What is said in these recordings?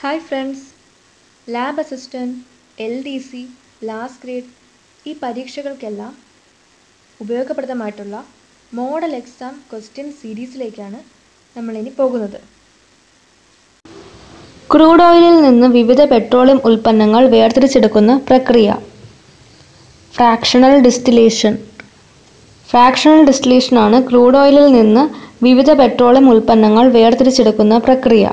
hi friends lab assistant L D C last grade ഈ പരീക്ഷകൾക്കെല്ലാം ഉപയോഗപ്രദമായിട്ടുള്ള മോഡൽ എക്സാം ക്വസ്റ്റ്യൻ സീരീസിലേക്കാണ് നമ്മളിനി പോകുന്നത് ക്രൂഡ് ഓയിലിൽ നിന്ന് വിവിധ പെട്രോളിയം ഉൽപ്പന്നങ്ങൾ വേർതിരിച്ചെടുക്കുന്ന പ്രക്രിയ ഫ്രാക്ഷണൽ ഡിസ്റ്റിലേഷൻ ഫ്രാക്ഷണൽ ഡിസ്റ്റിലേഷൻ ആണ് ക്രൂഡ് ഓയിലിൽ നിന്ന് വിവിധ പെട്രോളിയം ഉൽപ്പന്നങ്ങൾ വേർതിരിച്ചെടുക്കുന്ന പ്രക്രിയ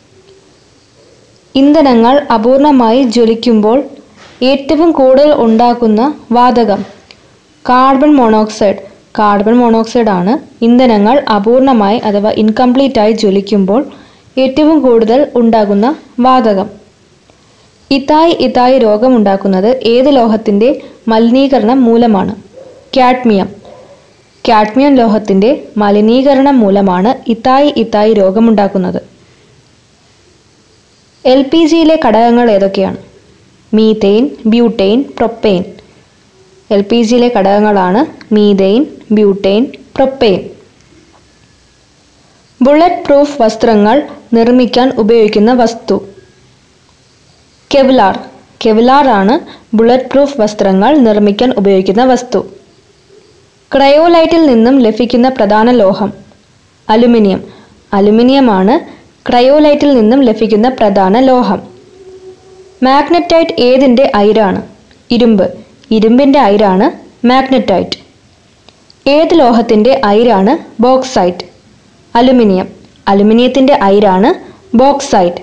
ഇന്ധനങ്ങൾ അപൂർണമായി ജ്വലിക്കുമ്പോൾ ഏറ്റവും കൂടുതൽ ഉണ്ടാക്കുന്ന വാതകം കാർബൺ മോണോക്സൈഡ് കാർബൺ മോണോക്സൈഡ് ആണ് ഇന്ധനങ്ങൾ അപൂർണമായി അഥവാ ഇൻകംപ്ലീറ്റ് ആയി ജ്വലിക്കുമ്പോൾ ഏറ്റവും കൂടുതൽ ഉണ്ടാകുന്ന വാതകം ഇതായി ഇതായി രോഗമുണ്ടാക്കുന്നത് ഏത് ലോഹത്തിൻ്റെ മലിനീകരണം മൂലമാണ് കാഡ്മിയം കാഡ്മിയം ലോഹത്തിൻ്റെ മലിനീകരണം മൂലമാണ് ഇതായി ഇതായി രോഗമുണ്ടാക്കുന്നത് എൽ പി ജിയിലെ ഘടകങ്ങൾ ഏതൊക്കെയാണ് methane butane propane L P ജിയിലെ ഘടകങ്ങളാണ് methane butane propane bulletproof വസ്ത്രങ്ങൾ നിർമ്മിക്കാൻ ഉപയോഗിക്കുന്ന വസ്തു കെവ്ലാർ കെവ്ലാർ ആണ് ബുള്ളറ്റ് പ്രൂഫ് വസ്ത്രങ്ങൾ നിർമ്മിക്കാൻ ഉപയോഗിക്കുന്ന വസ്തു ക്രയോലൈറ്റിൽ നിന്നും ലഭിക്കുന്ന പ്രധാന ലോഹം അലുമിനിയം അലുമിനിയമാണ് ക്രയോലൈറ്റിൽ നിന്നും ലഭിക്കുന്ന പ്രധാന ലോഹം മാഗ്നറ്റൈറ്റ് ഏതിൻ്റെ അയിരാണ് ഇരുമ്പ് ഇരുമ്പിൻ്റെ അയിരാണ് മാഗ്നറ്റൈറ്റ് ഏത് ലോഹത്തിൻ്റെ അയിരാണ് ബോക്സൈറ്റ് അലുമിനിയം അലുമിനിയത്തിൻ്റെ അയിരാണ് ബോക്സൈറ്റ്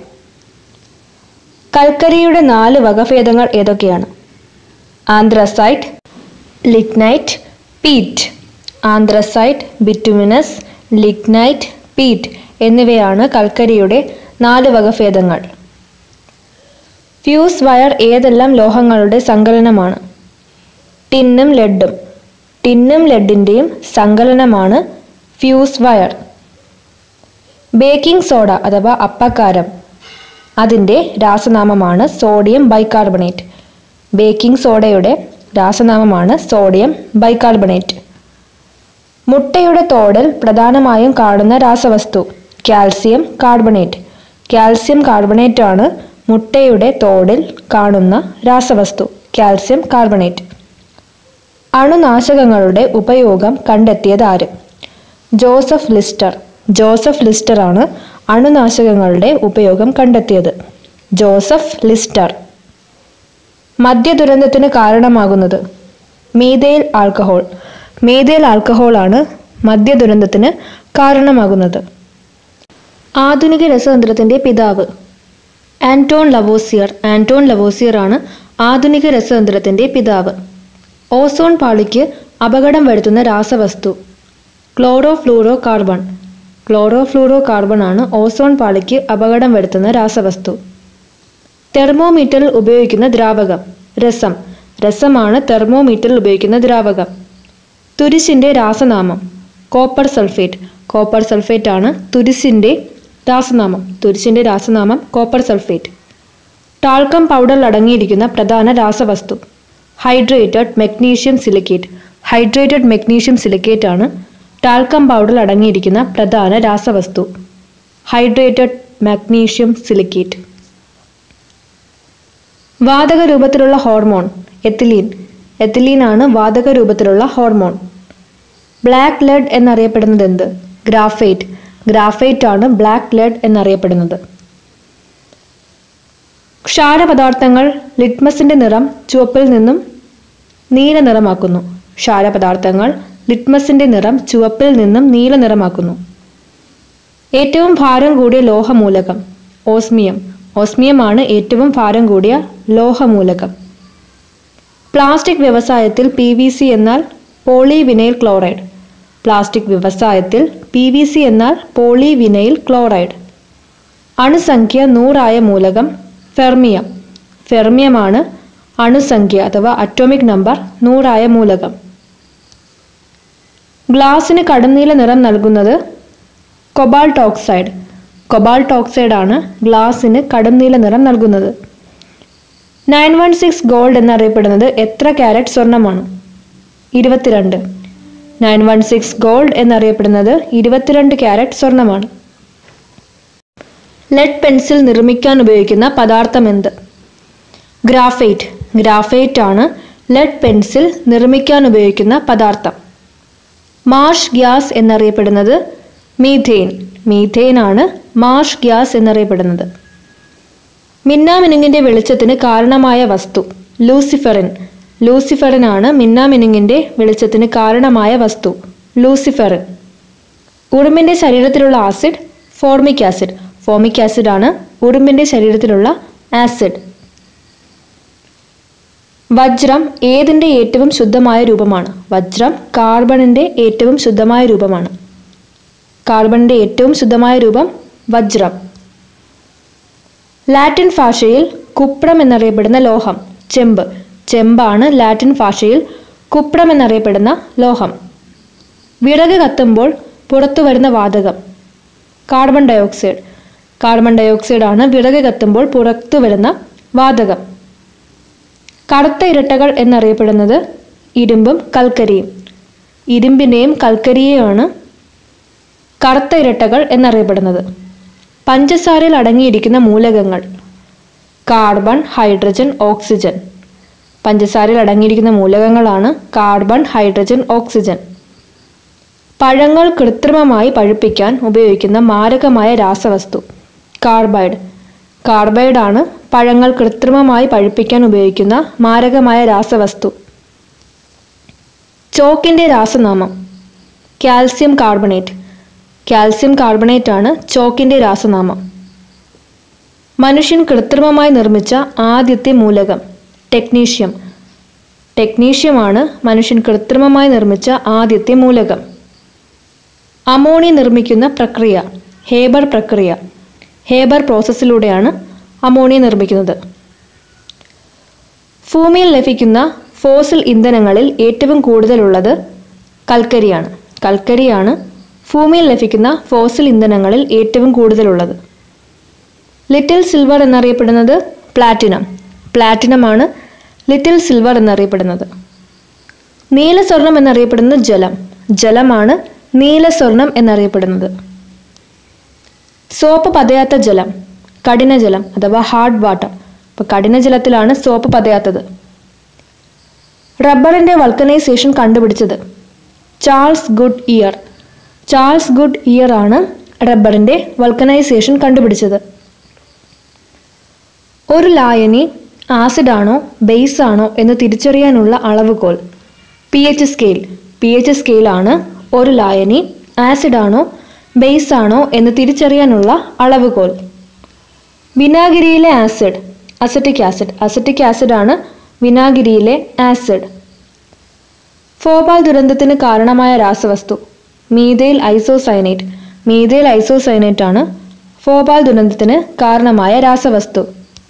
കൽക്കരിയുടെ നാല് വകഭേദങ്ങൾ ഏതൊക്കെയാണ് anthracite lignite peat anthracite bituminous lignite peat എന്നിവയാണ് കൽക്കരിയുടെ നാല് വകഭേദങ്ങൾ ഫ്യൂസ് വയർ ഏതെല്ലാം ലോഹങ്ങളുടെ സങ്കലനമാണ് ടിന്നും ലെഡും ടിന്നും ലെഡിൻ്റെയും സങ്കലനമാണ് ഫ്യൂസ് വയർ ബേക്കിംഗ് സോഡ അഥവാ അപ്പക്കാരം അതിൻ്റെ രാസനാമമാണ് സോഡിയം ബൈകാർബണേറ്റ് ബേക്കിംഗ് സോഡയുടെ രാസനാമമാണ് സോഡിയം ബൈകാർബണേറ്റ് മുട്ടയുടെ തോടിൽ പ്രധാനമായും കാണുന്ന രാസവസ്തു കാൽസ്യം കാർബണേറ്റ് കാൽസ്യം കാർബണേറ്റ് ആണ് മുട്ടയുടെ തോടിൽ കാണുന്ന രാസവസ്തു കാൽസ്യം കാർബണേറ്റ് അണുനാശകങ്ങളുടെ ഉപയോഗം കണ്ടെത്തിയത് ആര് ജോസഫ് ലിസ്റ്റർ ജോസഫ് ലിസ്റ്റർ ആണ് അണുനാശകങ്ങളുടെ ഉപയോഗം കണ്ടെത്തിയത് ജോസഫ് ലിസ്റ്റർ മദ്യദുരന്തത്തിന് കാരണമാകുന്നത് മീതേൽ ആൽക്കഹോൾ മീതേൽ ആൽക്കഹോൾ ആണ് മദ്യദുരന്തത്തിന് കാരണമാകുന്നത് ആധുനിക രസതന്ത്രത്തിൻ്റെ പിതാവ് ആന്റോൺ ലവോസിയർ ആന്റോൺ ലവോസിയർ ആണ് ആധുനിക രസതന്ത്രത്തിൻ്റെ പിതാവ് ഓസോൺ പാളിക്ക് അപകടം വരുത്തുന്ന രാസവസ്തു chlorofluorocarbon chlorofluorocarbon ആണ് ഓസോൺ പാളിക്ക് അപകടം വരുത്തുന്ന രാസവസ്തു തെർമോമീറ്ററിൽ ഉപയോഗിക്കുന്ന ദ്രാവകം രസം രസമാണ് തെർമോമീറ്ററിൽ ഉപയോഗിക്കുന്ന ദ്രാവകം തുരിശിൻ്റെ രാസനാമം കോപ്പർ സൾഫേറ്റ് കോപ്പർ സൾഫേറ്റ് ആണ് തുരിശിൻ്റെ രാസനാമം തുരിശിൻ്റെ രാസനാമം കോപ്പർ സൾഫേറ്റ് ടാൾക്കം പൗഡറിൽ അടങ്ങിയിരിക്കുന്ന പ്രധാന രാസവസ്തു hydrated magnesium silicate hydrated magnesium silicate ആണ് ടാൽക്കം പൗഡറിൽ അടങ്ങിയിരിക്കുന്ന പ്രധാന രാസവസ്തു ഹൈഡ്രേറ്റഡ് മാഗ്നീഷ്യം സിലിക്കേറ്റ് വാതക രൂപത്തിലുള്ള ഹോർമോൺ എത്തിലീൻ എത്തിലീൻ ആണ് വാതക രൂപത്തിലുള്ള ഹോർമോൺ ബ്ലാക്ക് ലെഡ് എന്നറിയപ്പെടുന്നത് എന്ത് ഗ്രാഫൈറ്റ് ഗ്രാഫൈറ്റ് ആണ് ബ്ലാക്ക് ലെഡ് എന്നറിയപ്പെടുന്നത് ക്ഷാരപദാർത്ഥങ്ങൾ ലിറ്റ്മസിന്റെ നിറം ചുവപ്പിൽ നിന്നും നീല നിറമാക്കുന്നു ക്ഷാരപദാർത്ഥങ്ങൾ ലിറ്റ്മസിന്റെ നിറം ചുവപ്പിൽ നിന്നും നീല നിറമാക്കുന്നു ഏറ്റവും ഭാരം കൂടിയ ലോഹമൂലകം ഓസ്മിയം ഓസ്മിയമാണ് ഏറ്റവും ഭാരം കൂടിയ ലോഹമൂലകം പ്ലാസ്റ്റിക് വ്യവസായത്തിൽ പി വി സി എന്നാൽ പോളിവിനൈൽ ക്ലോറൈഡ് പ്ലാസ്റ്റിക് വ്യവസായത്തിൽ പി വി സി എന്നാൽ പോളിവിനൈൽ ക്ലോറൈഡ് അണുസംഖ്യ നൂറായ മൂലകം ഫെർമിയം ഫെർമിയമാണ് അണുസംഖ്യ അഥവാ അറ്റോമിക് നമ്പർ നൂറായ മൂലകം ഗ്ലാസിന് കടുംനീല നിറം നൽകുന്നത് കൊബാൾട്ട് ഓക്സൈഡ് കൊബാൾട്ട് ഓക്സൈഡ് ആണ് ഗ്ലാസിന് കടുംനീല നിറം നൽകുന്നത് നയൻ വൺ സിക്സ് ഗോൾഡ് എന്നറിയപ്പെടുന്നത് എത്ര ക്യാരറ്റ് സ്വർണമാണ് ഇരുപത്തിരണ്ട് നയൻ വൺ സിക്സ് ഗോൾഡ് എന്നറിയപ്പെടുന്നത് ഇരുപത്തിരണ്ട് ക്യാരറ്റ് സ്വർണമാണ് ലെഡ് പെൻസിൽ നിർമ്മിക്കാൻ ഉപയോഗിക്കുന്ന പദാർത്ഥം എന്ത് ഗ്രാഫൈറ്റ് ഗ്രാഫൈറ്റ് ആണ് ലെഡ് പെൻസിൽ നിർമ്മിക്കാൻ ഉപയോഗിക്കുന്ന പദാർത്ഥം മാർഷ് ഗ്യാസ് എന്നറിയപ്പെടുന്നത് മീഥെയിൻ മീഥെയിൻ ആണ് മാർഷ് ഗ്യാസ് എന്നറിയപ്പെടുന്നത് മിന്നാമിനുങ്ങിന്റെ വെളിച്ചത്തിന് കാരണമായ വസ്തു ലൂസിഫറിൻ ലൂസിഫറിൻ ആണ് മിന്നാമിനുങ്ങിന്റെ വെളിച്ചത്തിന് കാരണമായ വസ്തു ലൂസിഫറിൻ ഉറുമ്പിന്റെ ശരീരത്തിലുള്ള acid formic acid formic acid ആണ് ഉറുമ്പിന്റെ ശരീരത്തിലുള്ള ആസിഡ് വജ്രം ഏതിന്റെ ഏറ്റവും ശുദ്ധമായ രൂപമാണ് വജ്രം കാർബണിന്റെ ഏറ്റവും ശുദ്ധമായ രൂപമാണ് കാർബണിന്റെ ഏറ്റവും ശുദ്ധമായ രൂപം വജ്രം ലാറ്റിൻ ഭാഷയിൽ കുപ്രം എന്നറിയപ്പെടുന്ന ലോഹം ചെമ്പ് ചെമ്പാണ് ലാറ്റിൻ ഭാഷയിൽ കുപ്രം എന്നറിയപ്പെടുന്ന ലോഹം വിറക് കത്തുമ്പോൾ പുറത്തു വരുന്ന വാതകം കാർബൺ ഡയോക്സൈഡ് കാർബൺ ഡയോക്സൈഡ് ആണ് വിറക് കത്തുമ്പോൾ പുറത്തു വരുന്ന വാതകം കറുത്ത ഇരട്ടകൾ എന്നറിയപ്പെടുന്നത് ഇരുമ്പും കൽക്കരിയും ഇരുമ്പിനെയും കൽക്കരിയെയുമാണ് കറുത്ത ഇരട്ടകൾ എന്നറിയപ്പെടുന്നത് പഞ്ചസാരയിൽ അടങ്ങിയിരിക്കുന്ന മൂലകങ്ങൾ കാർബൺ ഹൈഡ്രജൻ ഓക്സിജൻ പഞ്ചസാരയിൽ അടങ്ങിയിരിക്കുന്ന മൂലകങ്ങളാണ് കാർബൺ ഹൈഡ്രജൻ ഓക്സിജൻ പഴങ്ങൾ കൃത്രിമമായി പഴുപ്പിക്കാൻ ഉപയോഗിക്കുന്ന മാരകമായ രാസവസ്തു കാർബൈഡ് കാർബൈഡ് ആണ് പഴങ്ങൾ കൃത്രിമമായി പഴുപ്പിക്കാൻ ഉപയോഗിക്കുന്ന മാരകമായ രാസവസ്തു ചോക്കിന്റെ രാസനാമം കാൽസ്യം കാർബണേറ്റ് കാൽസ്യം കാർബണേറ്റ് ആണ് ചോക്കിന്റെ രാസനാമം മനുഷ്യൻ കൃത്രിമമായി നിർമ്മിച്ച ആദ്യത്തെ മൂലകം ടെക്നീഷ്യം ടെക്നീഷ്യമാണ് മനുഷ്യൻ കൃത്രിമമായി നിർമ്മിച്ച ആദ്യത്തെ മൂലകം അമോണിയ നിർമ്മിക്കുന്ന പ്രക്രിയ ഹേബർ പ്രക്രിയ ഹേബർ പ്രോസസ്സിലൂടെയാണ് അമോണിയ നിർമ്മിക്കുന്നത് ഭൂമിയിൽ ലഭിക്കുന്ന ഫോസിൽ ഇന്ധനങ്ങളിൽ ഏറ്റവും കൂടുതലുള്ളത് കൽക്കരിയാണ് കൽക്കരിയാണ് ഭൂമിയിൽ ലഭിക്കുന്ന ഫോസിൽ ഇന്ധനങ്ങളിൽ ഏറ്റവും കൂടുതലുള്ളത് ലിറ്റിൽ സിൽവർ എന്നറിയപ്പെടുന്നത് പ്ലാറ്റിനം പ്ലാറ്റിനമാണ് ലിറ്റിൽ സിൽവർ എന്നറിയപ്പെടുന്നത് നീലസ്വർണം എന്നറിയപ്പെടുന്നത് ജലം ജലമാണ് നീലസ്വർണം എന്നറിയപ്പെടുന്നത് സോപ്പ് പതയാത്ത ജലം കഠിനജലം അഥവാ ഹാർഡ് വാട്ടർ അപ്പോൾ കഠിനജലത്തിലാണ് സോപ്പ് പതയാത്തത് റബ്ബറിന്റെ വൾക്കനൈസേഷൻ കണ്ടുപിടിച്ചത് Charles Goodyear Charles Goodyear ആണ് റബ്ബറിന്റെ വൾക്കനൈസേഷൻ കണ്ടുപിടിച്ചത് ഒരു ലായനി ആസിഡാണോ ബേസ് ആണോ എന്ന് തിരിച്ചറിയാനുള്ള അളവുകോൽ P H scale P H സ്കെയിലാണ് ഒരു ലായനി ആസിഡാണോ ബേസ് ആണോ എന്ന് തിരിച്ചറിയാനുള്ള അളവുകോൽ വിനാഗിരിയിലെ acid acetic acid acetic acid ആണ് വിനാഗിരിയിലെ ആസിഡ് ഫോപാൽ ദുരന്തത്തിന് കാരണമായ രാസവസ്തു മീതൈൽ ഐസോസൈനേറ്റ് മീതൈൽ ഐസോസൈനേറ്റ് ആണ് ഫോപാൽ ദുരന്തത്തിന് കാരണമായ രാസവസ്തു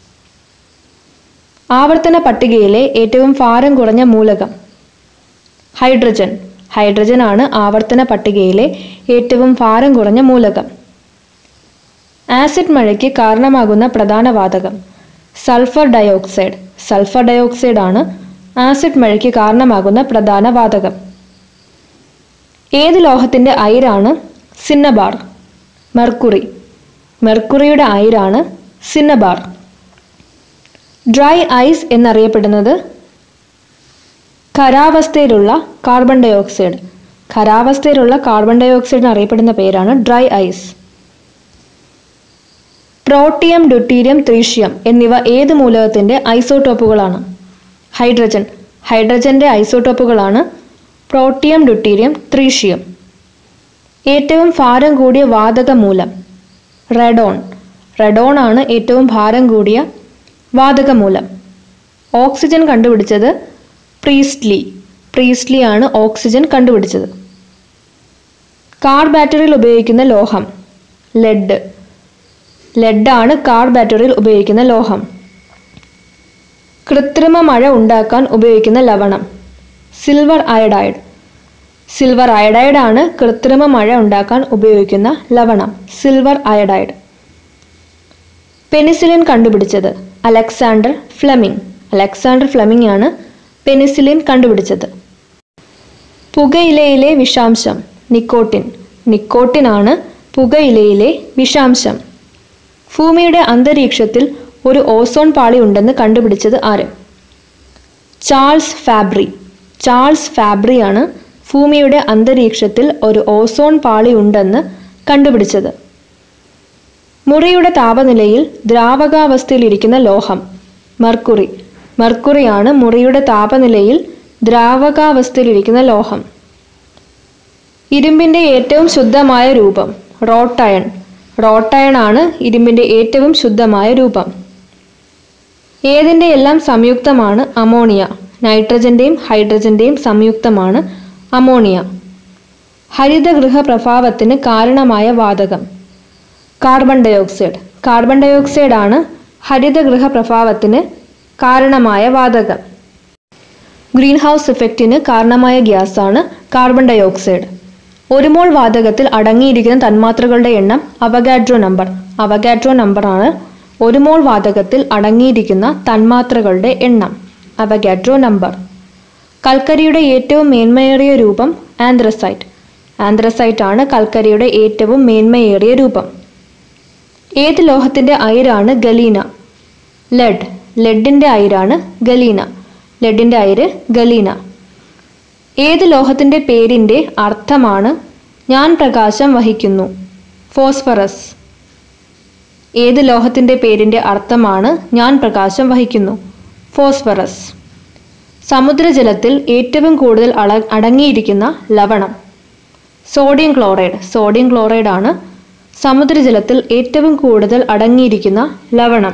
ആവർത്തന പട്ടികയിലെ ഏറ്റവും ഭാരം കുറഞ്ഞ മൂലകം ഹൈഡ്രജൻ ഹൈഡ്രജൻ ആണ് ആവർത്തന പട്ടികയിലെ ഏറ്റവും ഭാരം കുറഞ്ഞ മൂലകം ആസിഡ് മഴയ്ക്ക് കാരണമാകുന്ന പ്രധാന വാതകം സൾഫർ ഡയോക്സൈഡ് സൾഫർ ഡയോക്സൈഡ് ആണ് ആസിഡ് മഴയ്ക്ക് കാരണമാകുന്ന പ്രധാന വാതകം ഏത് ലോഹത്തിന്റെ അയിരാണ് സിന്നബാർ മെർക്കുറി മെർക്കുറിയുടെ അയിരാണ് സിന്നബാർ ഡ്രൈ ഐസ് എന്നറിയപ്പെടുന്നത് ഖരാവസ്ഥയിലുള്ള കാർബൺ ഡയോക്സൈഡ് ഖരാവസ്ഥയിലുള്ള കാർബൺ ഡയോക്സൈഡിന് അറിയപ്പെടുന്ന പേരാണ് dry ice protium deuterium tritium എന്നിവ ഏത് മൂലകത്തിന്റെ ഐസോട്ടോപ്പുകളാണ് ഹൈഡ്രജൻ ഹൈഡ്രജന്റെ ഐസോട്ടോപ്പുകളാണ് പ്രോട്ടിയം ഡ്യൂട്ടീരിയം ത്രീഷ്യം ഏറ്റവും ഭാരം കൂടിയ വാതക മൂലം റെഡോൺ റെഡോൺ ആണ് ഏറ്റവും ഭാരം കൂടിയ വാതക മൂലം ഓക്സിജൻ കണ്ടുപിടിച്ചത് പ്രീസ്റ്റ്ലി പ്രീസ്റ്റ്ലി ആണ് ഓക്സിജൻ കണ്ടുപിടിച്ചത് കാർ ബാറ്ററിയിൽ ഉപയോഗിക്കുന്ന ലോഹം ലെഡ് ലെഡാണ് കാർ ബാറ്ററിയിൽ ഉപയോഗിക്കുന്ന ലോഹം കൃത്രിമ മഴ ഉണ്ടാക്കാൻ ഉപയോഗിക്കുന്ന ലവണം സിൽവർ അയഡൈഡ് സിൽവർ അയഡൈഡ് ആണ് കൃത്രിമ മഴ ഉണ്ടാക്കാൻ ഉപയോഗിക്കുന്ന ലവണം സിൽവർ അയഡൈഡ് പെനിസിലിൻ കണ്ടുപിടിച്ചത് അലക്സാണ്ടർ ഫ്ലെമിംഗ് അലക്സാണ്ടർ ഫ്ലെമിംഗ് ആണ് പെനിസിലിൻ കണ്ടുപിടിച്ചത് പുകയിലയിലെ വിഷാംശം നിക്കോട്ടിൻ നിക്കോട്ടിൻ ആണ് പുകയിലയിലെ വിഷാംശം ഭൂമിയുടെ അന്തരീക്ഷത്തിൽ ഒരു ഓസോൺ പാളി ഉണ്ടെന്ന് കണ്ടുപിടിച്ചത് ആര് ചാൾസ് ഫാബ്രി ചാൾസ് ഫാബ്രിയാണ് ഭൂമിയുടെ അന്തരീക്ഷത്തിൽ ഒരു ഓസോൺ പാളി ഉണ്ടെന്ന് കണ്ടുപിടിച്ചത് മുറിയുടെ താപനിലയിൽ ദ്രാവകാവസ്ഥയിലിരിക്കുന്ന ലോഹം മർക്കുറി മർക്കുറിയാണ് മുറിയുടെ താപനിലയിൽ ദ്രാവകാവസ്ഥയിലിരിക്കുന്ന ലോഹം ഇരുമ്പിന്റെ ഏറ്റവും ശുദ്ധമായ രൂപം റോട്ടയൺ റോട്ടയൺ ആണ് ഇരുമ്പിന്റെ ഏറ്റവും ശുദ്ധമായ രൂപം ഏതിൻ്റെ എല്ലാം സംയുക്തമാണ് അമോണിയ നൈട്രജന്റെയും ഹൈഡ്രജന്റെയും സംയുക്തമാണ് അമോണിയ ഹരിതഗൃഹ പ്രഭാവത്തിന് കാരണമായ വാതകം കാർബൺ ഡയോക്സൈഡ് കാർബൺ ഡയോക്സൈഡ് ആണ് ഹരിതഗൃഹ പ്രഭാവത്തിന് കാരണമായ വാതകം ഗ്രീൻ ഹൗസ് ഇഫക്റ്റിന് കാരണമായ ഗ്യാസാണ് കാർബൺ ഡയോക്സൈഡ് ഒരു മോൾ വാതകത്തിൽ അടങ്ങിയിരിക്കുന്ന തന്മാത്രകളുടെ എണ്ണം അവഗാഡ്രോ നമ്പർ അവഗാഡ്രോ നമ്പറാണ് ഒരു മോൾ വാതകത്തിൽ അടങ്ങിയിരിക്കുന്ന തന്മാത്രകളുടെ എണ്ണം അവഗാഡ്രോ നമ്പർ കൽക്കരിയുടെ ഏറ്റവും മേന്മയേറിയ രൂപം ആന്ത്രസൈറ്റ് ആന്ത്രസൈറ്റ് ആണ് കൽക്കരിയുടെ ഏറ്റവും മേന്മയേറിയ രൂപം ഏത് ലോഹത്തിന്റെ അയിരാണ് ഗലീന ലെഡ് ലെഡിന്റെ അയിരാണ് ഗലീന ലെഡിന്റെ അയിര് ഗലീന ഏത് ലോഹത്തിന്റെ പേരിന്റെ അർത്ഥമാണ് ഞാൻ പ്രകാശം വഹിക്കുന്നു ഫോസ്ഫറസ് ഏത് ലോഹത്തിന്റെ പേരിന്റെ അർത്ഥമാണ് ഞാൻ പ്രകാശം വഹിക്കുന്നു ഫോസ്ഫറസ് സമുദ്രജലത്തിൽ ഏറ്റവും കൂടുതൽ അള അടങ്ങിയിരിക്കുന്ന ലവണം സോഡിയം ക്ലോറൈഡ് സോഡിയം ക്ലോറൈഡ് ആണ് സമുദ്രജലത്തിൽ ഏറ്റവും കൂടുതൽ അടങ്ങിയിരിക്കുന്ന ലവണം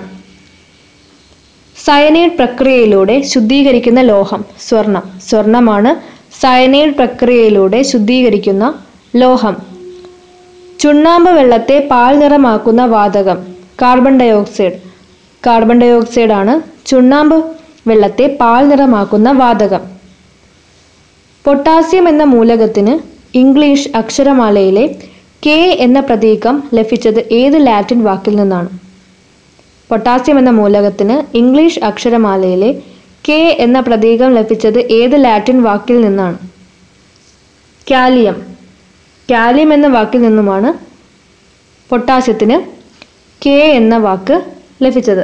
സയനൈഡ് പ്രക്രിയയിലൂടെ ശുദ്ധീകരിക്കുന്ന ലോഹം സ്വർണം സ്വർണമാണ് സയനൈഡ് പ്രക്രിയയിലൂടെ ശുദ്ധീകരിക്കുന്ന ലോഹം ചുണ്ണാമ്പ് വെള്ളത്തെ പാൽ നിറമാക്കുന്ന വാതകം കാർബൺ ഡയോക്സൈഡ് കാർബൺ ഡയോക്സൈഡ് ആണ് ചുണ്ണാമ്പ് വെള്ളത്തെ പാൽ നിറമാക്കുന്ന വാതകം പൊട്ടാസ്യം എന്ന മൂലകത്തിന് ഇംഗ്ലീഷ് അക്ഷരമാലയിലെ കെ എന്ന പ്രതീകം ലഭിച്ചത് ഏത് ലാറ്റിൻ വാക്കിൽ നിന്നാണ് പൊട്ടാസ്യം എന്ന മൂലകത്തിന് ഇംഗ്ലീഷ് അക്ഷരമാലയിലെ കെ എന്ന പ്രതീകം ലഭിച്ചത് ഏത് ലാറ്റിൻ വാക്കിൽ നിന്നാണ് കാലിയം കാലിയം എന്ന വാക്കിൽ നിന്നുമാണ് പൊട്ടാസ്യത്തിന് കെ എന്ന വാക്ക് ലഭിച്ചത്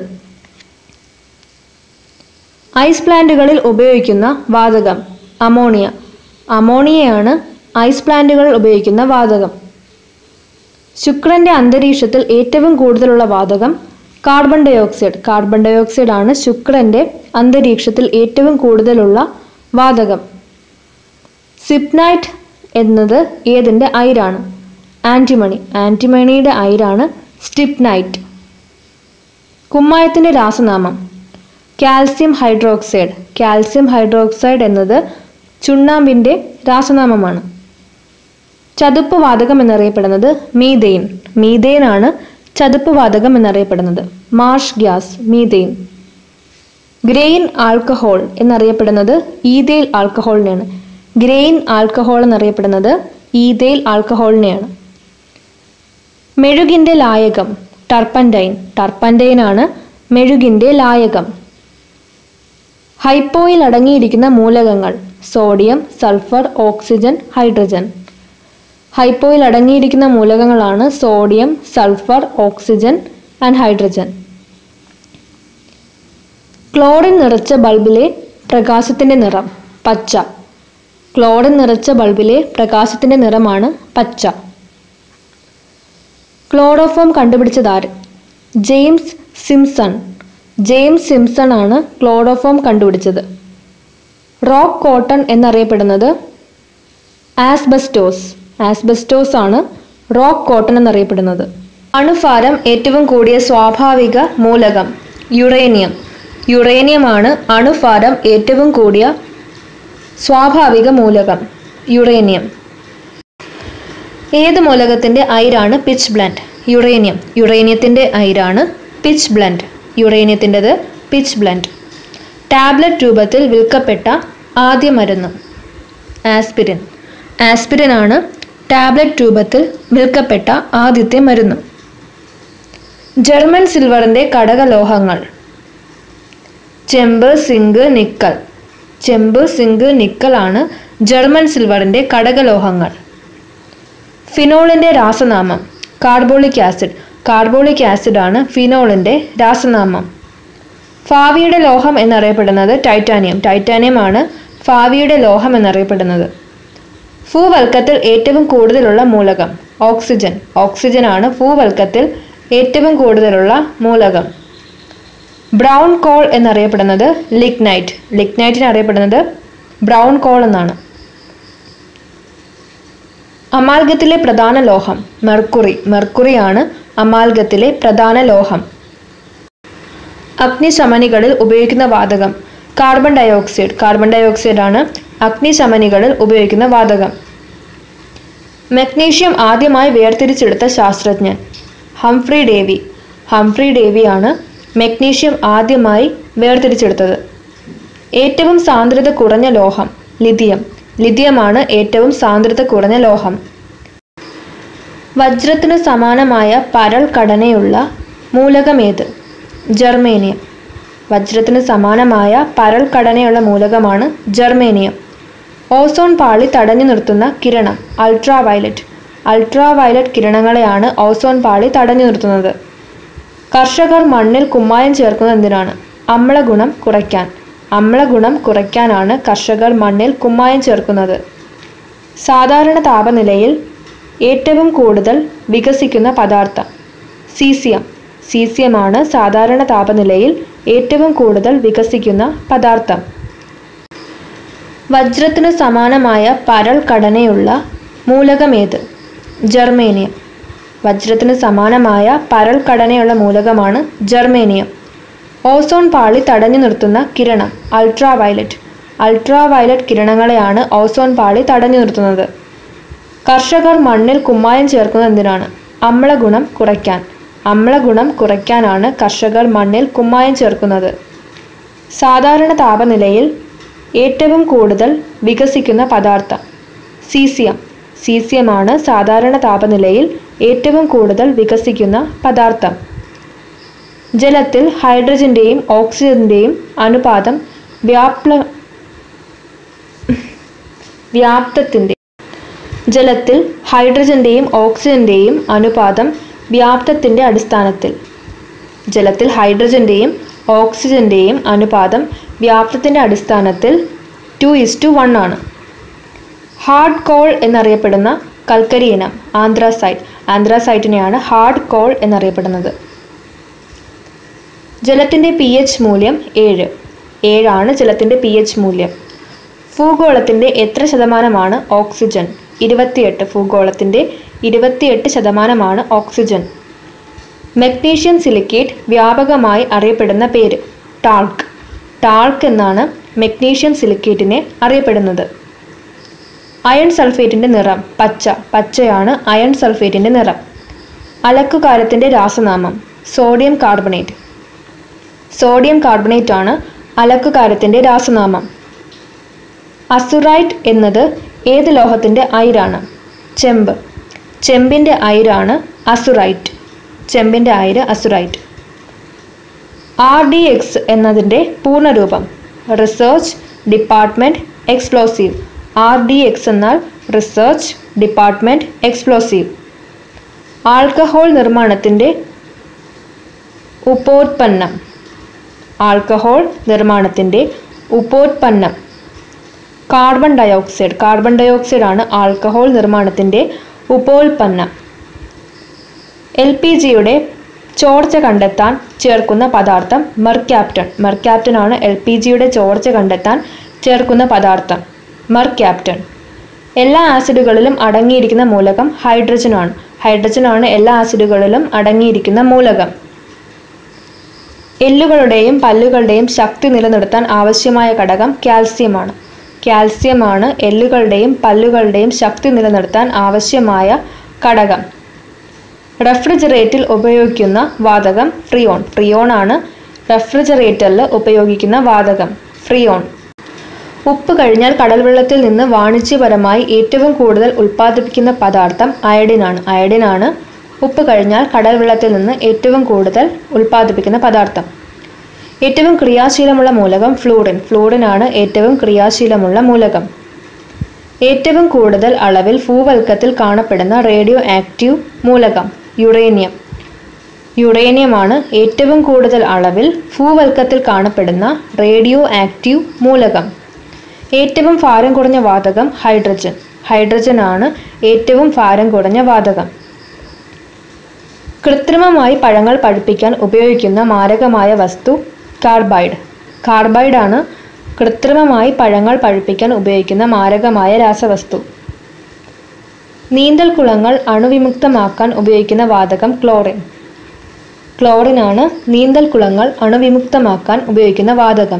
ഐസ് പ്ലാന്റുകളിൽ ഉപയോഗിക്കുന്ന വാതകം അമോണിയ അമോണിയയാണ് ഐസ് പ്ലാന്റുകളിൽ ഉപയോഗിക്കുന്ന വാതകം ശുക്രന്റെ അന്തരീക്ഷത്തിൽ ഏറ്റവും കൂടുതലുള്ള വാതകം കാർബൺ ഡയോക്സൈഡ് കാർബൺ ഡയോക്സൈഡ് ആണ് ശുക്രന്റെ അന്തരീക്ഷത്തിൽ ഏറ്റവും കൂടുതലുള്ള വാതകം സിപ്നൈറ്റ് എന്നത് ഏതിൻ്റെ അയിരാണ് ആൻറ്റിമണി ആൻറ്റിമണിയുടെ അയിരാണ് സ്റ്റിപ്നൈറ്റ് കുമ്മായത്തിൻ്റെ രാസനാമം കാൽസ്യം ഹൈഡ്രോക്സൈഡ് കാൽസ്യം ഹൈഡ്രോക്സൈഡ് എന്നത് ചുണ്ണാമ്പിൻ്റെ രാസനാമമാണ് ചതുപ്പ് വാതകം എന്നറിയപ്പെടുന്നത് മീതെയിൻ മീതെയിൻ ആണ് ചതുപ്പ് വാതകം എന്നറിയപ്പെടുന്നത് marsh gas methane grain alcohol എന്നറിയപ്പെടുന്നത് ഈതയിൽ ആൽക്കഹോളിനെയാണ് ഗ്രെയിൻ ആൽക്കഹോൾ എന്നറിയപ്പെടുന്നത് ഈതയിൽ ആൽക്കഹോളിനെയാണ് മെഴുകിൻ്റെ ലായകം ടർപ്പൻറ്റൈൻ ടർപ്പൻറ്റൈൻ ആണ് മെഴുകിൻ്റെ ലായകം ഹൈപ്പോയിൽ അടങ്ങിയിരിക്കുന്ന മൂലകങ്ങൾ സോഡിയം സൾഫർ ഓക്സിജൻ ഹൈഡ്രജൻ ഹൈപ്പോയിൽ അടങ്ങിയിരിക്കുന്ന മൂലകങ്ങളാണ് sodium sulphur oxygen and hydrogen chlorine നിറച്ച ബൾബിലെ പ്രകാശത്തിൻ്റെ നിറം പച്ച ക്ലോറിൻ നിറച്ച ബൾബിലെ പ്രകാശത്തിൻ്റെ നിറമാണ് പച്ച ക്ലോറോഫോം കണ്ടുപിടിച്ചതാര് ജെയിംസ് സിംസൺ ജെയിംസ് സിംസൺ ആണ് ക്ലോറോഫോം കണ്ടുപിടിച്ചത് റോക്ക് കോട്ടൺ എന്നറിയപ്പെടുന്നത് ആസ്ബസ്റ്റോസ് ആസ്ബസ്റ്റോസ് ആണ് റോക്ക് കോട്ടൺ എന്നറിയപ്പെടുന്നത് അണുഭാരം ഏറ്റവും കൂടിയ സ്വാഭാവിക മൂലകം യുറേനിയം യുറേനിയമാണ് അണുഭാരം ഏറ്റവും കൂടിയ സ്വാഭാവിക മൂലകം യുറേനിയം ഏത് മൂലകത്തിൻ്റെ അയിരാണ് പിച്ച് ബ്ലൻഡ് യുറേനിയം യുറേനിയത്തിൻ്റെ അയിരാണ് പിച്ച് ബ്ലൻഡ് യുറേനിയത്തിൻ്റെത് പിച്ച് ബ്ലൻഡ് ടാബ്ലറ്റ് രൂപത്തിൽ വിൽക്കപ്പെട്ട ആദ്യ മരുന്ന് ആസ്പിരിൻ ആസ്പിരിൻ ആണ് ടാബ്ലറ്റ് രൂപത്തിൽ വിൽക്കപ്പെട്ട ആദ്യത്തെ മരുന്ന് ജർമ്മൻ സിൽവറിൻ്റെ ഘടകലോഹങ്ങൾ ചെമ്പ് സിങ്ക് നിക്കൽ ചെമ്പ് സിങ്ക് നിക്കൽ ആണ് ജർമ്മൻ സിൽവറിൻ്റെ ഘടകലോഹങ്ങൾ ഫിനോളിൻ്റെ രാസനാമം കാർബോളിക് ആസിഡ് കാർബോളിക് ആസിഡാണ് ഫിനോളിൻ്റെ രാസനാമം ഫാവിയുടെ ലോഹം എന്നറിയപ്പെടുന്നത് ടൈറ്റാനിയം ടൈറ്റാനിയം ആണ് ഫാവിയുടെ ലോഹം എന്നറിയപ്പെടുന്നത് ഭൂവൽക്കത്തിൽ ഏറ്റവും കൂടുതലുള്ള മൂലകം ഓക്സിജൻ ഓക്സിജൻ ആണ് ഭൂവൽക്കത്തിൽ ഏറ്റവും കൂടുതലുള്ള മൂലകം ബ്രൗൺ കോൾ എന്നറിയപ്പെടുന്നത് ലിഗ്നൈറ്റ് ലിഗ്നൈറ്റിന് അറിയപ്പെടുന്നത് ബ്രൗൺ കോൾ എന്നാണ് അമാൽഗത്തിലെ പ്രധാന ലോഹം മെർക്കുറി മെർക്കുറിയാണ് അമാൽഗത്തിലെ പ്രധാന ലോഹം അഗ്നിശമനികളിൽ ഉപയോഗിക്കുന്ന വാതകം കാർബൺ ഡയോക്സൈഡ് കാർബൺ ഡയോക്സൈഡ് ആണ് അഗ്നിശമനികളിൽ ഉപയോഗിക്കുന്ന വാതകം മഗ്നീഷ്യം ആദ്യമായി വേർതിരിച്ചെടുത്ത ശാസ്ത്രജ്ഞൻ ഹംഫ്രി ഡേവി ഹംഫ്രി ഡേവിയാണ് മഗ്നീഷ്യം ആദ്യമായി വേർതിരിച്ചെടുത്തത് ഏറ്റവും സാന്ദ്രത കുറഞ്ഞ ലോഹം ലിഥിയം ലിഥിയമാണ് ഏറ്റവും സാന്ദ്രത കുറഞ്ഞ ലോഹം വജ്രത്തിനു സമാനമായ പരൽ ഘടനയുള്ള മൂലകമേത് ജർമേനിയം വജ്രത്തിന് സമാനമായ പരൽ ഘടനയുള്ള മൂലകമാണ് ജർമേനിയം ഓസോൺ പാളി തടഞ്ഞു നിർത്തുന്ന കിരണം അൾട്രാ വയലറ്റ് അൾട്രാ വയലറ്റ് കിരണങ്ങളെയാണ് ഓസോൺ പാളി തടഞ്ഞു നിർത്തുന്നത് കർഷകർ മണ്ണിൽ കുമ്മായം ചേർക്കുന്നത് എന്തിനാണ് അമ്ലഗുണം കുറയ്ക്കാൻ അമ്ലഗുണം കുറയ്ക്കാനാണ് കർഷകർ മണ്ണിൽ കുമ്മായം ചേർക്കുന്നത് സാധാരണ താപനിലയിൽ ഏറ്റവും കൂടുതൽ വികസിക്കുന്ന പദാർത്ഥം സീസിയം സീസിയമാണ് സാധാരണ താപനിലയിൽ ഏറ്റവും കൂടുതൽ വികസിക്കുന്ന പദാർത്ഥം വജ്രത്തിനു സമാനമായ പരൽ ഘടനയുള്ള മൂലകമേത് ജർമേനിയം വജ്രത്തിന് സമാനമായ പരൽ ഘടനയുള്ള മൂലകമാണ് ജർമേനിയം ഓസോൺ പാളി തടഞ്ഞു നിർത്തുന്ന കിരണം അൾട്രാ വയലറ്റ് അൾട്രാ വയലറ്റ് കിരണങ്ങളെയാണ് ഓസോൺ പാളി തടഞ്ഞു നിർത്തുന്നത് കർഷകർ മണ്ണിൽ കുമ്മായം ചേർക്കുന്നത് എന്തിനാണ് അമ്ലഗുണം കുറയ്ക്കാൻ അമ്ലഗുണം കുറയ്ക്കാനാണ് കർഷകർ മണ്ണിൽ കുമ്മായം ചേർക്കുന്നത് സാധാരണ താപനിലയിൽ ഏറ്റവും കൂടുതൽ വികസിക്കുന്ന പദാർത്ഥം സീസിയം സീസിയമാണ് സാധാരണ താപനിലയിൽ ഏറ്റവും കൂടുതൽ വികസിക്കുന്ന പദാർത്ഥം ജലത്തിൽ ഹൈഡ്രജന്റെയും ഓക്സിജന്റെയും അനുപാതം വ്യാപ്ല വ്യാപ്തത്തിൻ്റെ ജലത്തിൽ ഹൈഡ്രജന്റെയും ഓക്സിജന്റെയും അനുപാതം വ്യാപ്തത്തിൻ്റെ അടിസ്ഥാനത്തിൽ ജലത്തിൽ ഹൈഡ്രജന്റെയും ഓക്സിജന്റെയും അനുപാതം വ്യാപ്തത്തിൻ്റെ അടിസ്ഥാനത്തിൽ ടു ഇസ് ടു വൺ ആണ് ഹാർഡ് കോൾ എന്നറിയപ്പെടുന്ന കൽക്കരി ഇനം ആന്ത്രാസൈറ്റ് ആന്ത്രാസൈറ്റിനെയാണ് ഹാർഡ് കോൾ എന്നറിയപ്പെടുന്നത് ജലത്തിൻ്റെ പി എച്ച് മൂല്യം ഏഴ് ഏഴാണ് ജലത്തിൻ്റെ പി എച്ച് മൂല്യം ഭൂഗോളത്തിൻ്റെ എത്ര ശതമാനമാണ് ഓക്സിജൻ ഇരുപത്തിയെട്ട് ഭൂഗോളത്തിൻ്റെ ഇരുപത്തിയെട്ട് ശതമാനമാണ് ഓക്സിജൻ മഗ്നീഷ്യം സിലിക്കേറ്റ് വ്യാപകമായി അറിയപ്പെടുന്ന പേര് ടാൾക്ക് ടാൾക്ക് എന്നാണ് മഗ്നീഷ്യം സിലിക്കേറ്റിനെ അറിയപ്പെടുന്നത് അയൺ സൾഫേറ്റിൻ്റെ നിറം പച്ച പച്ചയാണ് അയൺ സൾഫേറ്റിൻ്റെ നിറം അലക്കുകാരത്തിൻ്റെ രാസനാമം സോഡിയം കാർബണേറ്റ് സോഡിയം കാർബണേറ്റ് ആണ് അലക്കുകാരത്തിൻ്റെ രാസനാമം അസുറൈറ്റ് എന്നത് ഏത് ലോഹത്തിൻ്റെ അയിരാണ് ചെമ്പ് ചെമ്പിൻ്റെ അയിരാണ് അസുറൈറ്റ് ചെമ്പിൻ്റെ അയിര് അസുറൈറ്റ് ആർ ഡി എക്സ് എന്നതിൻ്റെ പൂർണ്ണരൂപം research department explosive R D X എന്നാൽ റിസർച്ച് ഡിപ്പാർട്ട്മെൻറ്റ് എക്സ്പ്ലോസീവ് ആൽക്കഹോൾ നിർമ്മാണത്തിൻ്റെ ഉപോത്പന്നം ആൽക്കഹോൾ നിർമ്മാണത്തിൻ്റെ ഉപോത്പന്നം കാർബൺ ഡയോക്സൈഡ് കാർബൺ ഡയോക്സൈഡ് ആണ് ആൽക്കഹോൾ നിർമ്മാണത്തിൻ്റെ ഉപോൽപ്പന്നം എൽ പി ജിയുടെ ചോർച്ച കണ്ടെത്താൻ ചേർക്കുന്ന പദാർത്ഥം മെർക്യാപ്റ്റൺ മെർക്യാപ്റ്റൺ ആണ് എൽ പി ജിയുടെ ചോർച്ച കണ്ടെത്താൻ ചേർക്കുന്ന പദാർത്ഥം മെർക്യാപ്റ്റൺ എല്ലാ ആസിഡുകളിലും അടങ്ങിയിരിക്കുന്ന മൂലകം ഹൈഡ്രജൻ ആണ് ഹൈഡ്രജൻ ആണ് എല്ലാ ആസിഡുകളിലും അടങ്ങിയിരിക്കുന്ന മൂലകം എല്ലുകളുടെയും പല്ലുകളുടെയും ശക്തി നിലനിർത്താൻ ആവശ്യമായ ഘടകം കാൽസ്യമാണ് കാൽസ്യമാണ് എല്ലുകളുടെയും പല്ലുകളുടെയും ശക്തി നിലനിർത്താൻ ആവശ്യമായ ഘടകം റെഫ്രിജറേറ്റിൽ ഉപയോഗിക്കുന്ന വാതകം ഫ്രിയോൺ ഫ്രിയോൺ ആണ് റെഫ്രിജറേറ്ററിൽ ഉപയോഗിക്കുന്ന വാതകം ഫ്രിയോൺ ഉപ്പ് കഴിഞ്ഞാൽ കടൽവെള്ളത്തിൽ നിന്ന് വാണിജ്യപരമായി ഏറ്റവും കൂടുതൽ ഉൽപ്പാദിപ്പിക്കുന്ന പദാർത്ഥം അയഡിനാണ് അയഡിനാണ് ഉപ്പ് കഴിഞ്ഞാൽ കടൽവെള്ളത്തിൽ നിന്ന് ഏറ്റവും കൂടുതൽ ഉൽപ്പാദിപ്പിക്കുന്ന പദാർത്ഥം ഏറ്റവും ക്രിയാശീലമുള്ള മൂലകം ഫ്ലൂറിൻ ഫ്ലൂറിനാണ് ഏറ്റവും ക്രിയാശീലമുള്ള മൂലകം ഏറ്റവും കൂടുതൽ അളവിൽ ഭൂവൽക്കത്തിൽ കാണപ്പെടുന്ന റേഡിയോ ആക്റ്റീവ് മൂലകം യുറേനിയം യുറേനിയമാണ് ഏറ്റവും കൂടുതൽ അളവിൽ ഭൂവൽക്കത്തിൽ കാണപ്പെടുന്ന റേഡിയോ ആക്റ്റീവ് മൂലകം ഏറ്റവും ഭാരം കുറഞ്ഞ വാതകം ഹൈഡ്രജൻ ഹൈഡ്രജൻ ആണ് ഏറ്റവും ഭാരം കുറഞ്ഞ വാതകം കൃത്രിമമായി പഴങ്ങൾ പഴുപ്പിക്കാൻ ഉപയോഗിക്കുന്ന മാരകമായ വസ്തു കാർബൈഡ് കാർബൈഡ് ആണ് കൃത്രിമമായി പഴങ്ങൾ പഴുപ്പിക്കാൻ ഉപയോഗിക്കുന്ന മാരകമായ രാസവസ്തു നീന്തൽ കുളങ്ങൾ അണുവിമുക്തമാക്കാൻ ഉപയോഗിക്കുന്ന വാതകം ക്ലോറിൻ ക്ലോറിൻ ആണ് നീന്തൽ കുളങ്ങൾ അണുവിമുക്തമാക്കാൻ ഉപയോഗിക്കുന്ന വാതകം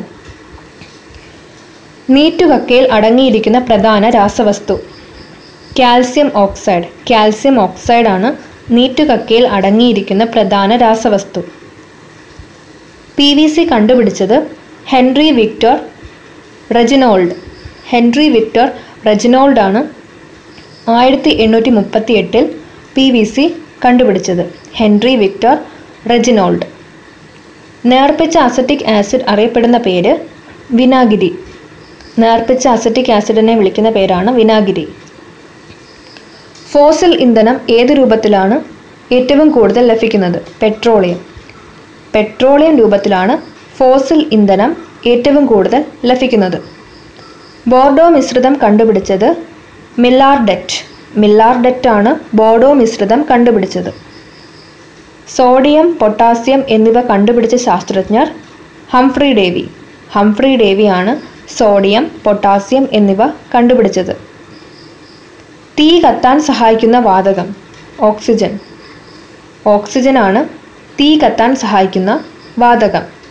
നീറ്റുകക്കയിൽ അടങ്ങിയിരിക്കുന്ന പ്രധാന രാസവസ്തു കാൽസ്യം ഓക്സൈഡ് കാൽസ്യം ഓക്സൈഡ് ആണ് നീറ്റുകക്കയിൽ അടങ്ങിയിരിക്കുന്ന പ്രധാന രാസവസ്തു പി വി സി കണ്ടുപിടിച്ചത് Henry Victor Regnault Henry Victor Regnault ആണ് ആയിരത്തി എണ്ണൂറ്റി മുപ്പത്തി എട്ടിൽ പി വി സി കണ്ടുപിടിച്ചത് ഹെൻറി വിക്ടർ റെജിനോൾഡ് നേർപ്പിച്ച അസറ്റിക് ആസിഡ് അറിയപ്പെടുന്ന പേര് വിനാഗിരി നേർപ്പിച്ച അസറ്റിക് ആസിഡിനെ വിളിക്കുന്ന പേരാണ് വിനാഗിരി ഫോസിൽ ഇന്ധനം ഏത് രൂപത്തിലാണ് ഏറ്റവും കൂടുതൽ ലഭിക്കുന്നത് പെട്രോളിയം പെട്രോളിയം രൂപത്തിലാണ് ഫോസിൽ ഇന്ധനം ഏറ്റവും കൂടുതൽ ലഭിക്കുന്നത് ബോർഡോ മിശ്രിതം കണ്ടുപിടിച്ചത് മില്ലാർഡെറ്റ് മില്ലാർഡെറ്റ് ആണ് ബോർഡോ മിശ്രിതം കണ്ടുപിടിച്ചത് സോഡിയം പൊട്ടാസ്യം എന്നിവ കണ്ടുപിടിച്ച ശാസ്ത്രജ്ഞർ ഹംഫ്രി ഡേവി ഹംഫ്രി ഡേവിയാണ് സോഡിയം പൊട്ടാസ്യം എന്നിവ കണ്ടുപിടിച്ചത് തീ കത്താൻ സഹായിക്കുന്ന വാതകം ഓക്സിജൻ ഓക്സിജനാണ് തീ കത്താൻ സഹായിക്കുന്ന വാതകം